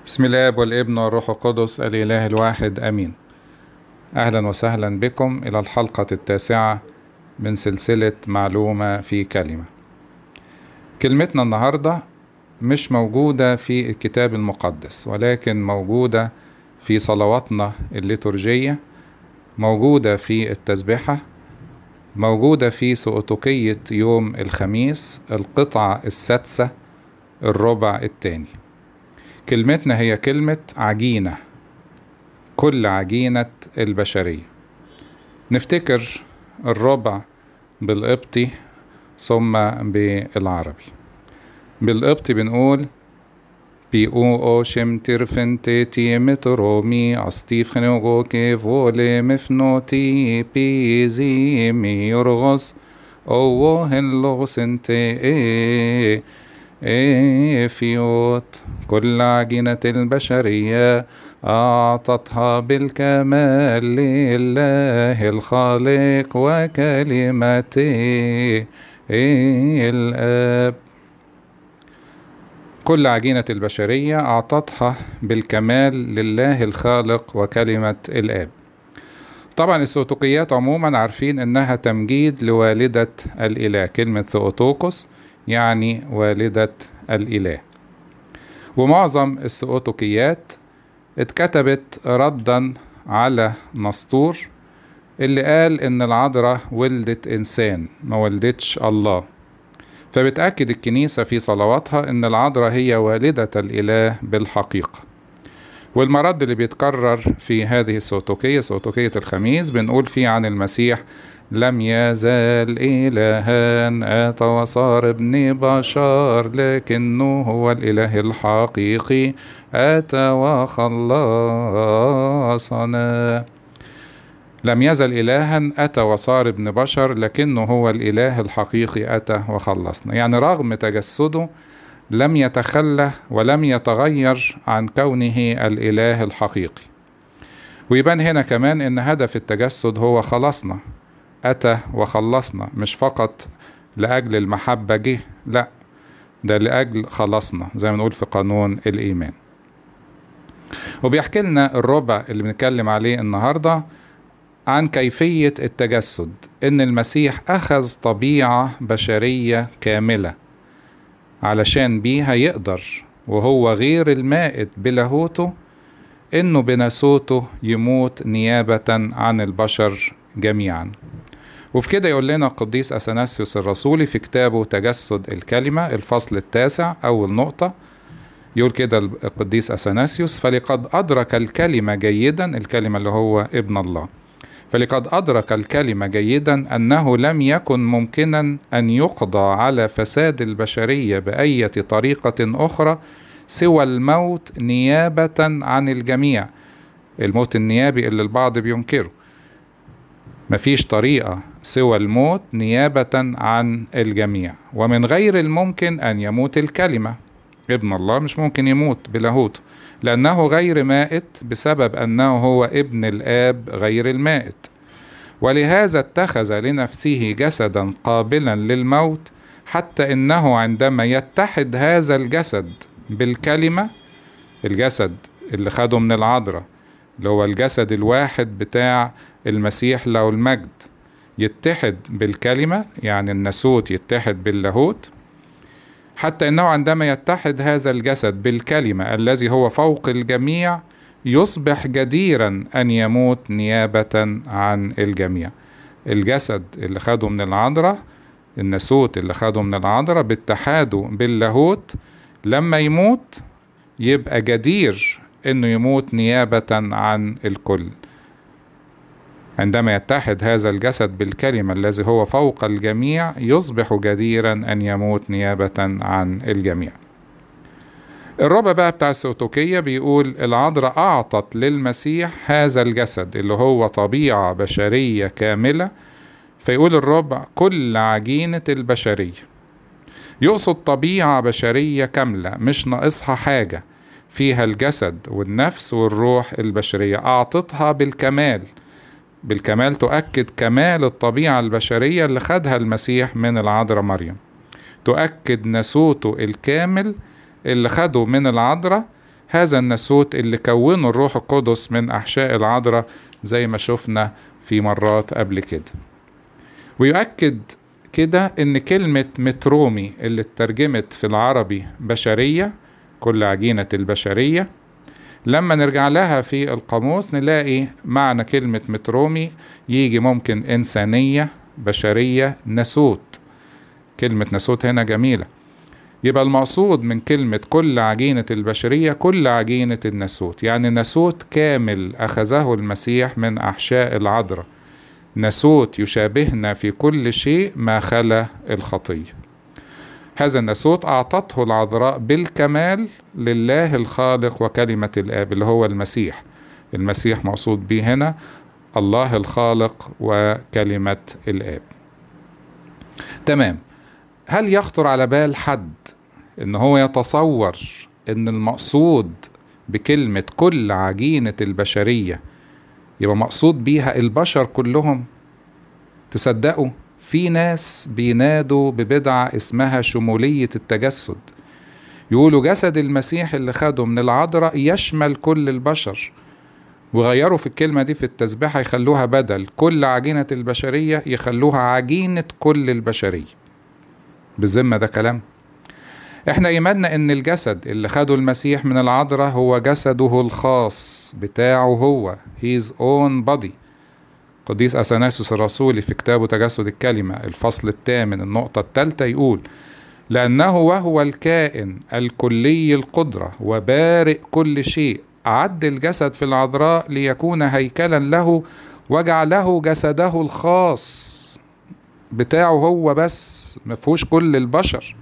بسم الله والابن والروح القدس الإله الواحد آمين أهلا وسهلا بكم إلى الحلقة التاسعة من سلسلة معلومة في كلمة كلمتنا النهاردة مش موجودة في الكتاب المقدس ولكن موجودة في صلواتنا الليتورجية موجودة في التسبحة موجودة في سؤتقية يوم الخميس القطعة السادسة الربع الثاني كلمتنا هي كلمة عجينة كل عجينة البشرية نفتكر الربع بالقبطي ثم بالعربي بالقبطي بنقول بي او اوشم ترفن تي مترومي استيف خنوغو كيفولي مفنوتي بي زي مي يرغس او هن لغس انت ايه ايه فيوت كل عجينة البشرية أعطتها بالكمال لله الخالق وكلمته إيه الآب كل عجينة البشرية أعطتها بالكمال لله الخالق وكلمة الآب طبعا السوتوقيات عموما عارفين انها تمجيد لوالدة الاله كلمة ثؤوتوكوس يعني والدة الاله ومعظم السؤوتوكيات اتكتبت ردا على نسطور اللي قال ان العذراء ولدت انسان ما ولدتش الله فبتأكد الكنيسة في صلواتها ان العذراء هي والدة الاله بالحقيقة والمرد اللي بيتكرر في هذه السوتوكية سوتوكية الخميس بنقول فيه عن المسيح لم يزال إلها أتى وصار ابن بشر لكنه هو الإله الحقيقي أتى وخلصنا لم يزل إلها أتى وصار ابن بشر لكنه هو الإله الحقيقي أتى وخلصنا يعني رغم تجسده لم يتخلى ولم يتغير عن كونه الإله الحقيقي ويبان هنا كمان إن هدف التجسد هو خلصنا أتى وخلصنا مش فقط لأجل المحبة جه لا ده لأجل خلصنا زي ما نقول في قانون الإيمان وبيحكي لنا الربع اللي بنتكلم عليه النهاردة عن كيفية التجسد إن المسيح أخذ طبيعة بشرية كاملة علشان بيها يقدر وهو غير المائت بلاهوته إنه بناسوته يموت نيابة عن البشر جميعا وفي كده يقول لنا القديس أثناسيوس الرسولي في كتابه تجسد الكلمة الفصل التاسع أول نقطة يقول كده القديس أثناسيوس فلقد أدرك الكلمة جيدا الكلمة اللي هو ابن الله فلقد أدرك الكلمة جيدا أنه لم يكن ممكنا أن يقضى على فساد البشرية بأية طريقة أخرى سوى الموت نيابة عن الجميع الموت النيابي اللي البعض بينكره مفيش طريقة سوى الموت نيابة عن الجميع ومن غير الممكن أن يموت الكلمة ابن الله مش ممكن يموت بلاهوته لأنه غير مائت بسبب أنه هو ابن الآب غير المائت ولهذا اتخذ لنفسه جسدا قابلا للموت حتى إنه عندما يتحد هذا الجسد بالكلمة الجسد اللي خده من العذراء اللي هو الجسد الواحد بتاع المسيح له المجد يتحد بالكلمة يعني الناسوت يتحد باللاهوت حتى انه عندما يتحد هذا الجسد بالكلمة الذي هو فوق الجميع يصبح جديرا ان يموت نيابة عن الجميع الجسد اللي خده من العذراء الناسوت اللي خده من العذراء باتحاده باللاهوت لما يموت يبقى جدير انه يموت نيابة عن الكل عندما يتحد هذا الجسد بالكلمة الذي هو فوق الجميع يصبح جديرا أن يموت نيابة عن الجميع الربع بقى بتاع السوتوكية بيقول العذراء أعطت للمسيح هذا الجسد اللي هو طبيعة بشرية كاملة فيقول الربع كل عجينة البشرية يقصد طبيعة بشرية كاملة مش ناقصها حاجة فيها الجسد والنفس والروح البشرية أعطتها بالكمال بالكمال تؤكد كمال الطبيعة البشرية اللي خدها المسيح من العذراء مريم تؤكد ناسوته الكامل اللي خده من العذراء هذا الناسوت اللي كونه الروح القدس من أحشاء العذراء زي ما شفنا في مرات قبل كده ويؤكد كده ان كلمة مترومي اللي اترجمت في العربي بشرية كل عجينة البشرية لما نرجع لها في القاموس نلاقي معنى كلمة مترومي يجي ممكن إنسانية بشرية ناسوت كلمة ناسوت هنا جميلة يبقى المقصود من كلمة كل عجينة البشرية كل عجينة الناسوت يعني ناسوت كامل أخذه المسيح من أحشاء العذراء ناسوت يشابهنا في كل شيء ما خلا الخطية هذا الناسوت أعطته العذراء بالكمال لله الخالق وكلمة الآب اللي هو المسيح المسيح مقصود به هنا الله الخالق وكلمة الآب تمام هل يخطر على بال حد ان هو يتصور ان المقصود بكلمة كل عجينة البشرية يبقى مقصود بيها البشر كلهم تصدقوا في ناس بينادوا ببدعة اسمها شمولية التجسد يقولوا جسد المسيح اللي خده من العذراء يشمل كل البشر وغيروا في الكلمة دي في التسبيحة يخلوها بدل كل عجينة البشرية يخلوها عجينة كل البشرية بالذمة ده كلام احنا ايماننا ان الجسد اللي خده المسيح من العذراء هو جسده الخاص بتاعه هو his own body قديس اثناسيوس الرسولي في كتابه تجسد الكلمة الفصل الثامن النقطة الثالثة يقول لأنه وهو الكائن الكلي القدرة وبارئ كل شيء أعد الجسد في العذراء ليكون هيكلا له وجعله جسده الخاص بتاعه هو بس مفهوش كل البشر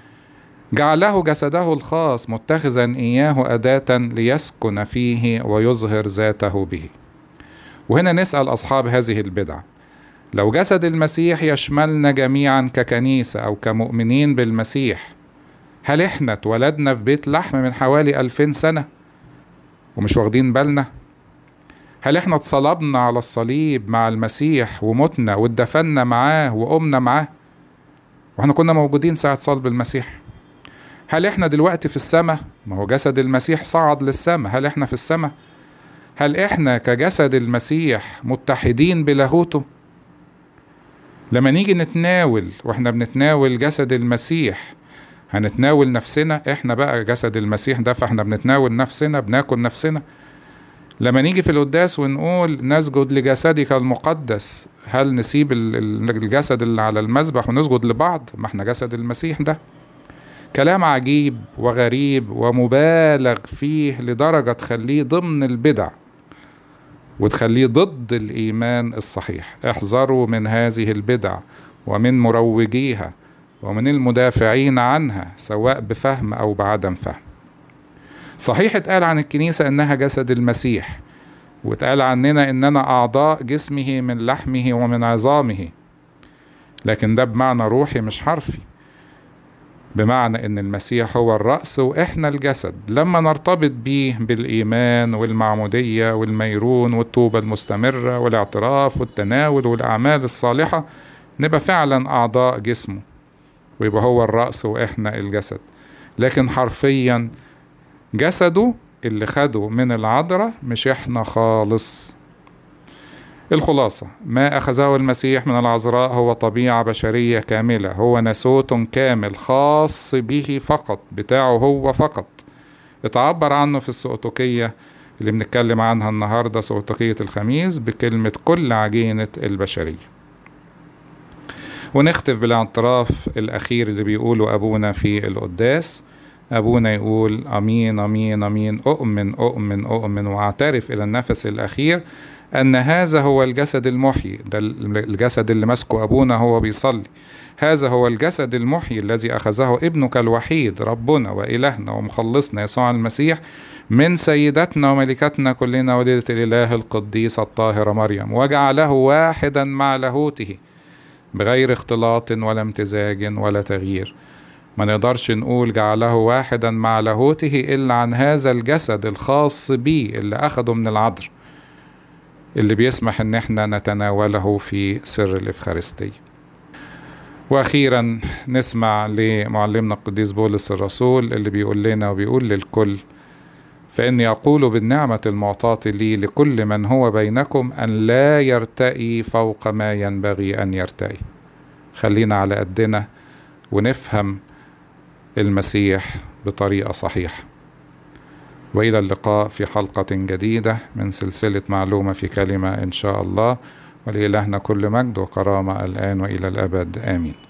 جعله جسده الخاص متخذا إياه أداة ليسكن فيه ويظهر ذاته به وهنا نسأل أصحاب هذه البدعة لو جسد المسيح يشملنا جميعا ككنيسة أو كمؤمنين بالمسيح هل احنا اتولدنا في بيت لحم من حوالي ألفين سنة ومش واخدين بالنا هل احنا اتصلبنا على الصليب مع المسيح ومتنا واتدفنا معاه وقمنا معاه واحنا كنا موجودين ساعة صلب المسيح هل احنا دلوقتي في السماء ما هو جسد المسيح صعد للسماء هل احنا في السماء هل احنا كجسد المسيح متحدين بلاهوته لما نيجي نتناول واحنا بنتناول جسد المسيح هنتناول نفسنا احنا بقى جسد المسيح ده فاحنا بنتناول نفسنا بناكل نفسنا لما نيجي في القداس ونقول نسجد لجسدك المقدس هل نسيب الجسد اللي على المذبح ونسجد لبعض ما احنا جسد المسيح ده كلام عجيب وغريب ومبالغ فيه لدرجة تخليه ضمن البدع وتخليه ضد الإيمان الصحيح احذروا من هذه البدع ومن مروجيها ومن المدافعين عنها سواء بفهم أو بعدم فهم صحيح اتقال عن الكنيسة إنها جسد المسيح واتقال عننا إننا أعضاء جسمه من لحمه ومن عظامه لكن ده بمعنى روحي مش حرفي بمعنى ان المسيح هو الرأس واحنا الجسد لما نرتبط بيه بالايمان والمعمودية والميرون والتوبة المستمرة والاعتراف والتناول والاعمال الصالحة نبقى فعلا اعضاء جسمه ويبقى هو الرأس واحنا الجسد لكن حرفيا جسده اللي خده من العذراء مش احنا خالص الخلاصة ما أخذه المسيح من العذراء هو طبيعة بشرية كاملة هو ناسوت كامل خاص به فقط بتاعه هو فقط اتعبر عنه في السؤتوكية اللي بنتكلم عنها النهاردة سؤتوكية الخميس بكلمة كل عجينة البشرية ونختف بالاعتراف الأخير اللي بيقوله أبونا في القداس أبونا يقول أمين أمين أمين أؤمن أؤمن أؤمن وأعترف إلى النفس الأخير أن هذا هو الجسد المحيي ده الجسد اللي ماسكه أبونا هو بيصلي هذا هو الجسد المحيي الذي أخذه ابنك الوحيد ربنا وإلهنا ومخلصنا يسوع المسيح من سيدتنا وملكتنا كلنا وليدة الإله القديس الطاهرة مريم وجعله واحدا مع لاهوته بغير اختلاط ولا امتزاج ولا تغيير ما نقدرش نقول جعله واحدا مع لاهوته إلا عن هذا الجسد الخاص بيه اللي أخده من العذر اللي بيسمح ان احنا نتناوله في سر الافخارستية واخيرا نسمع لمعلمنا القديس بولس الرسول اللي بيقول لنا وبيقول للكل فإني أقول بالنعمة المعطاة لي لكل من هو بينكم أن لا يرتئي فوق ما ينبغي أن يرتئي خلينا على قدنا ونفهم المسيح بطريقة صحيحة والى اللقاء في حلقه جديده من سلسله معلومه في كلمه ان شاء الله ولالهنا كل مجد وكرامه الان والى الابد امين